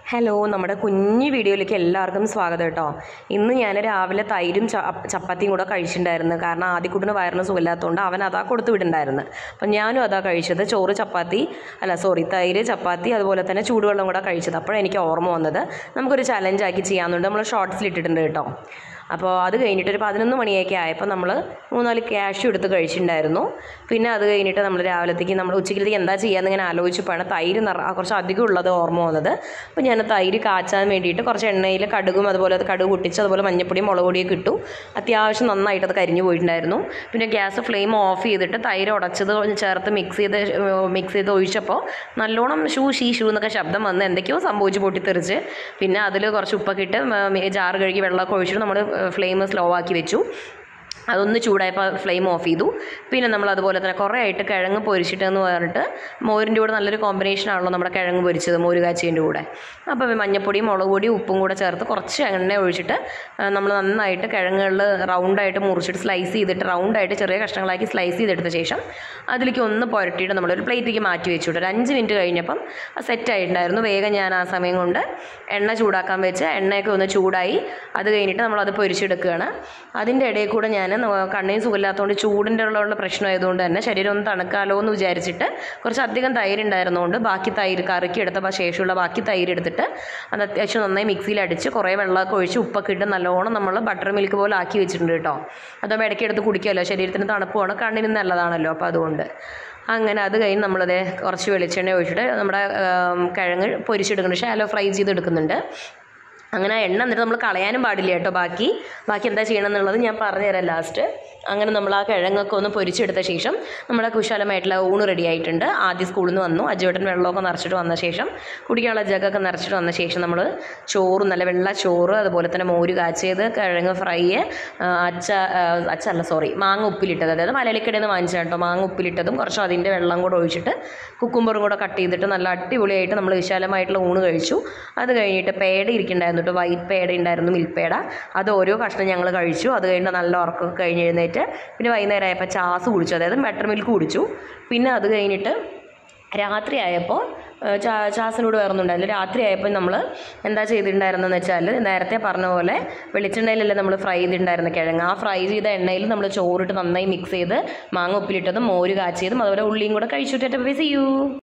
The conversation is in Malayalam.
ഹലോ നമ്മുടെ കുഞ്ഞു വീഡിയോയിലേക്ക് എല്ലാവർക്കും സ്വാഗതം കേട്ടോ ഇന്ന് ഞാൻ രാവിലെ തൈരും ച- ചപ്പാത്തിയും കൂടെ കഴിച്ചിട്ടുണ്ടായിരുന്നു കാരണം ആദ്യക്കുട്ടിന് വയറിന് സുഖമില്ലാത്തതുകൊണ്ട് അവൻ അതാ കൊടുത്തു വിടുണ്ടായിരുന്നു അപ്പം ഞാനും അതാ കഴിച്ചത് ചോറ് ചപ്പാത്തി അല്ല സോറി തൈര് ചപ്പാത്തി അതുപോലെ തന്നെ ചൂടുവെള്ളം കൂടെ കഴിച്ചത് അപ്പോഴാണ് എനിക്ക് ഓർമ്മ വന്നത് നമുക്കൊരു ചലഞ്ചാക്കി ചെയ്യാമെന്നുണ്ട് നമ്മൾ ഷോർട്സിൽ ഇട്ടിട്ടുണ്ട് കേട്ടോ അപ്പോൾ അത് കഴിഞ്ഞിട്ട് ഒരു പതിനൊന്ന് മണിയൊക്കെ ആയപ്പോൾ നമ്മൾ മൂന്നാല് ക്യാഷ് എടുത്ത് കഴിച്ചിട്ടുണ്ടായിരുന്നു പിന്നെ അത് കഴിഞ്ഞിട്ട് നമ്മൾ രാവിലത്തേക്ക് നമ്മൾ ഉച്ചയ്ക്കത്തേക്ക് എന്താ ചെയ്യാന്ന് ഇങ്ങനെ ആലോചിച്ചപ്പോഴാണ് തൈര് നിറ കുറച്ച് അധികം ഉള്ളത് ഓർമ്മ വന്നത് അപ്പോൾ ഞാൻ തൈര് കാച്ചാൻ വേണ്ടിയിട്ട് കുറച്ച് എണ്ണയിൽ കടുകും അതുപോലെ അത് കടുക് പൊട്ടിച്ച് അതുപോലെ മഞ്ഞപ്പൊടിയും മുളക് പൊടിയൊക്കെ ഇട്ടു അത്യാവശ്യം നന്നായിട്ട് അത് കരിഞ്ഞു പോയിട്ടുണ്ടായിരുന്നു പിന്നെ ഗ്യാസ് ഫ്ലെയിം ഓഫ് ചെയ്തിട്ട് തൈര് ഉടച്ചത് ചേർത്ത് മിക്സ് ചെയ്ത് മിക്സ് ചെയ്ത് ഒഴിച്ചപ്പോൾ നല്ലോണം ഷൂ ഷീ ഷൂ എന്നൊക്കെ ശബ്ദം വന്ന് എന്തൊക്കെയോ സംഭവിച്ച് പൊട്ടിത്തെറിച്ച് പിന്നെ അതിൽ കുറച്ച് ഉപ്പൊക്കെ ഇട്ട് ജാറ് കഴുകി വെള്ളമൊക്കെ ഒഴിച്ചിട്ട് നമ്മൾ ഫ്ലെയിം സ്ലോ ആക്കി വെച്ചു അതൊന്ന് ചൂടായപ്പോൾ ഫ്ലെയിം ഓഫ് ചെയ്തു പിന്നെ നമ്മൾ അതുപോലെ തന്നെ കുറേ ആയിട്ട് കിഴങ്ങ് പൊരിച്ചിട്ട് എന്ന് പറഞ്ഞിട്ട് മോരിൻ്റെ കൂടെ നല്ലൊരു കോമ്പിനേഷൻ ആണല്ലോ നമ്മുടെ കിഴങ്ങ് പൊരിച്ചത് മോര് കാച്ചിൻ്റെ കൂടെ അപ്പോൾ മഞ്ഞപ്പൊടിയും മുളക് പൊടിയും ഉപ്പും കൂടെ ചേർത്ത് കുറച്ച് എണ്ണ ഒഴിച്ചിട്ട് നമ്മൾ നന്നായിട്ട് കിഴങ്ങുകളിൽ റൗണ്ടായിട്ട് മുറിച്ചിട്ട് സ്ലൈസ് ചെയ്തിട്ട് റൗണ്ടായിട്ട് ചെറിയ കഷ്ണങ്ങളാക്കി സ്ലൈസ് ചെയ്തെടുത്ത ശേഷം അതിലേക്ക് ഒന്ന് പുരട്ടിയിട്ട് നമ്മളൊരു പ്ലേറ്റിലേക്ക് മാറ്റി വെച്ചു ഒരു അഞ്ച് മിനിറ്റ് കഴിഞ്ഞപ്പം സെറ്റ് ആയിട്ടുണ്ടായിരുന്നു വേഗം ഞാൻ ആ സമയം കൊണ്ട് എണ്ണ ചൂടാക്കാൻ വെച്ച് എണ്ണയൊക്കെ ഒന്ന് ചൂടായി അത് കഴിഞ്ഞിട്ട് നമ്മളത് പൊരിച്ചെടുക്കുകയാണ് അതിൻ്റെ ഇടയിൽ കൂടെ ഞാൻ കണ്ണിന് സുഖമില്ലാത്തതുകൊണ്ട് ചൂടിൻ്റെ ഉള്ള പ്രശ്നമായതുകൊണ്ട് തന്നെ ശരീരം ഒന്ന് തണുക്കാലോ എന്ന് വിചാരിച്ചിട്ട് കുറച്ച് അധികം തൈര് ഉണ്ടായിരുന്നതുകൊണ്ട് ബാക്കി തൈര് കറിക്ക് എടുത്തപ്പോൾ ശേഷമുള്ള ബാക്കി തൈര് എടുത്തിട്ട് അത് അത്യാവശ്യം നന്നായി മിക്സിയിൽ അടിച്ച് കുറേ വെള്ളമൊക്കെ ഒഴിച്ച് ഉപ്പൊക്കെ ഇട്ട് നല്ലോണം നമ്മൾ ബട്ടർ മിൽക്ക് പോലെ ആക്കി വെച്ചിട്ടുണ്ട് കേട്ടോ അതാകുമ്പോൾ ഇടയ്ക്ക് എടുത്ത് കുടിക്കുമല്ലോ ശരീരത്തിന് തണുപ്പുമാണ് കണ്ണിന് നല്ലതാണല്ലോ അപ്പോൾ അതുകൊണ്ട് അങ്ങനെ അത് കഴിഞ്ഞ് നമ്മളത് കുറച്ച് വെളിച്ചെണ്ണ ഒഴിച്ചിട്ട് നമ്മുടെ ആം, കിഴങ്ങ് പൊരിച്ചെടുക്കുന്നുണ്ട് ഷാലോ ഫ്രൈ ചെയ്തെടുക്കുന്നുണ്ട് അങ്ങനെ ആ എണ്ണ എന്നിട്ട് നമ്മൾ കളയാനും പാടില്ല കേട്ടോ ബാക്കി ബാക്കി എന്താ ചെയ്യണം എന്നുള്ളത് ഞാൻ പറഞ്ഞുതരാം ലാസ്റ്റ് അങ്ങനെ നമ്മൾ ആ കിഴങ്ങൊക്കെ ഒന്ന് പൊരിച്ചെടുത്ത ശേഷം നമ്മുടെ കുശാലമായിട്ടുള്ള ഊണ് റെഡി ആയിട്ടുണ്ട് ആദ്യം സ്കൂളിൽ നിന്ന് വന്നു അജുവേട്ടൻ വെള്ളമൊക്കെ നിറച്ചിട്ട് വന്ന ശേഷം കുടിക്കാനുള്ള ജഗൊക്കെ നിറച്ചിട്ട് വന്ന ശേഷം നമ്മൾ ചോറ് നല്ല വെള്ള ചോറ് അതുപോലെ തന്നെ മോര് കാച്ചിയത് കിഴങ്ങ് ഫ്രൈ അച്ച ആ, അച്ചല്ല സോറി മാങ്ങ ഉപ്പിലിട്ടത് അതായത് മലയാളിക്കടയിൽ നിന്ന് വാങ്ങിച്ച കേട്ടോ മാങ്ങ ഉപ്പിലിട്ടതും കുറച്ച് അതിൻ്റെ വെള്ളം കൂടെ ഒഴിച്ചിട്ട് കുക്കുംബറും കൂടെ കട്ട് ചെയ്തിട്ട് നല്ല അടിപൊളിയായിട്ട് നമ്മൾ വിശാലമായിട്ടുള്ള ഊണ് കഴിച്ചു അത് കഴിഞ്ഞിട്ട് പേട ഇരിക്കുന്നുണ്ടായിരുന്നു കേട്ടോ വൈറ്റ് പേട ഉണ്ടായിരുന്നു മിൽക്ക് പേട അത് ഓരോ കഷ്ണം ഞങ്ങൾ കഴിച്ചു അത് കഴിഞ്ഞിട്ട് നല്ല ഉറക്കമൊക്കെ കഴിഞ്ഞ് എഴുന്നേറ്റ് പിന്നെ വൈകുന്നേരം ആയപ്പോൾ ചാസ് കുടിച്ചു അതായത് ബട്ടർ മിൽക്ക് കുടിച്ചു പിന്നെ അത് കഴിഞ്ഞിട്ട് രാത്രി ആയപ്പോൾ ചാ ചാസിനോട് വേറൊന്നുണ്ടായില്ല രാത്രി ആയപ്പോൾ നമ്മൾ എന്താ ചെയ്തിട്ടുണ്ടായിരുന്നെന്ന് വെച്ചാൽ നേരത്തെ പറഞ്ഞ പോലെ വെളിച്ചെണ്ണയിലല്ലേ നമ്മൾ ഫ്രൈ ചെയ്തിട്ടുണ്ടായിരുന്ന കിഴങ്ങ് ആ ഫ്രൈ ചെയ്ത എണ്ണയിൽ നമ്മൾ ചോറിട്ട് നന്നായി മിക്സ് ചെയ്ത് മാങ്ങ ഉപ്പിലിട്ടതും മോര് കാച്ചിയതും അതുപോലെ ഉള്ളിയും കൂടെ കഴിച്ചിട്ട് ബൈ സി യു